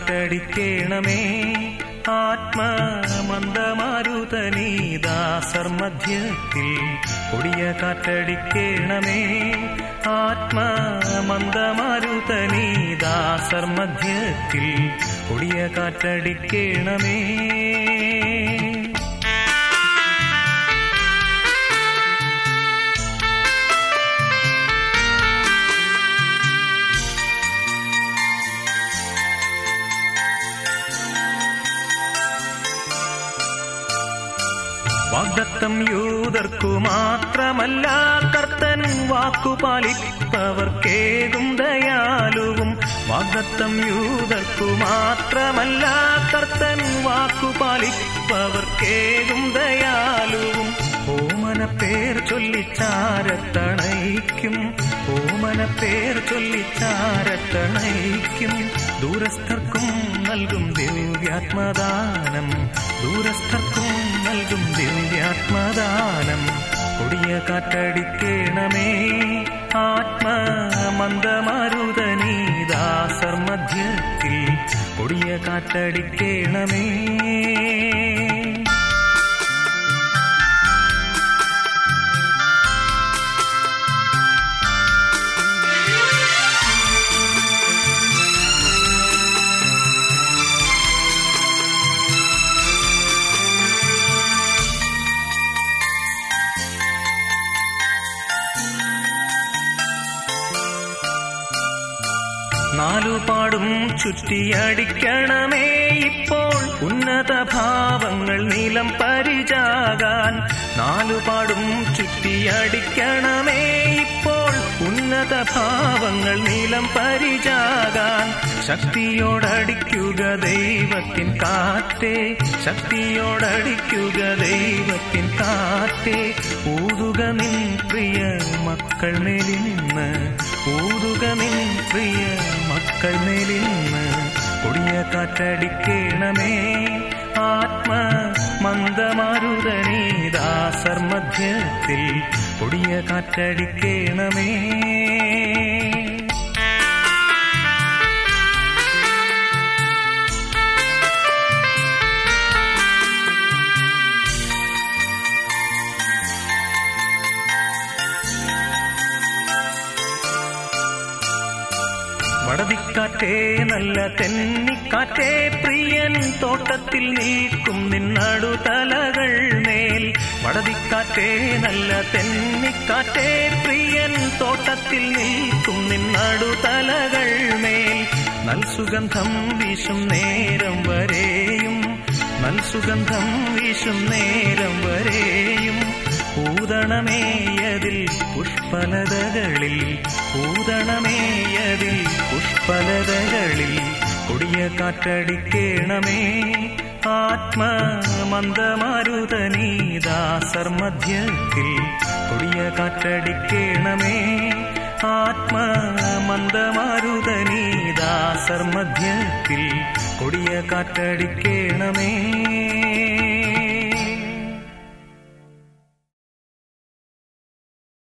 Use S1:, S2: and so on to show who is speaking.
S1: കാറ്റടിക്കേണമേ ആത്മമന്ദമാരുതനീദാസർ മധ്യത്തിൽ കൊടിയ കാറ്റടിക്കേണമേ ആത്മമന്ദമാരുതനീദാസർ മധ്യത്തിൽ കൊടിയ കാറ്റടിക്കേണമേ വാഗ്ദത്തം യൂതർക്കു മാത്രമല്ല കർത്തൻ വാക്കുപാലിപ്പവർക്കേകും ദയാലുവും വാഗ്ദത്തം യൂതർക്കു മാത്രമല്ല കർത്തൻ വാക്കുപാലിപ്പവർക്കേകും ദയാലുവും ഓമന പേർ ചൊല്ലിച്ചാരത്തണയ്ക്കും ഓമന പേർ ചൊല്ലിച്ചാരത്തണയ്ക്കും ദൂരസ്ഥർക്കും നൽകും ദിവ്യാത്മദാനം ദൂരസ്ഥർക്കും നൽകും ദിവ്യാത്മദാനം കൊടിയ കാറ്റടിക്കേണമേ ആത്മമന്ദമാരുതനീദാസർ മധ്യത്തിൽ കൊടിയ കാറ്റടിക്കേണമേ നാലുപാടും ചുറ്റിയടിക്കണമേ ഇപ്പോൾ ഉന്നത ഭാവങ്ങൾ നീലം പരിചാകാൻ നാലുപാടും ചുറ്റിയടിക്കണമേ ഇപ്പോൾ ഉന്നത ഭാവങ്ങൾ നീലം പരിചാകാൻ ശക്തിയോടടിക്കുക ദൈവത്തിൻ കാറ്റേ ശക്തിയോടടിക്കുക ദൈവത്തിൻ കാറ്റേ ഊതുക നിൻ പ്രിയ മക്കൾ മേലിന്ന് ഊതുക നിൻ പ്രിയ മക്കൾ മേലിന്ന് കൊടിയ കാറ്റടിക്കേണമേ ആത്മ മന്ദമാരുതനീദാസർ മധ്യത്തിൽ കൊടിയ കാറ്റടിക്കേണമേ വടതിക്കാറ്റേ നല്ല തെന്നിക്കാറ്റേ പ്രിയൻ തോട്ടത്തിൽ നീക്കും നിന്നടു തലകൾ മേൽ വടതിക്കാറ്റേ നല്ല തെന്നിക്കാറ്റേ പ്രിയൻ തോട്ടത്തിൽ നീക്കും നിന്നടു തലകൾ മേൽ നൽസുഗന്ധം വീശും നേരം വരെയും നൽസുഗന്ധം വീശും നേരം വരെയും ഊതണമേയതിൽ പുഷ്പലതകളിൽ ഊതണമേയതിൽ പുഷ്പലതകളിൽ കൊടിയ കാറ്റടിക്കേണമേ ആത്മ മന്ദമാരുതനീദാസർ മധ്യത്തിൽ കൊടിയ കാറ്റടിക്കേണമേ ആത്മ മന്ദമാരുതനീദാസർ മധ്യത്തിൽ കൊടിയ കാറ്റടിക്കേണമേ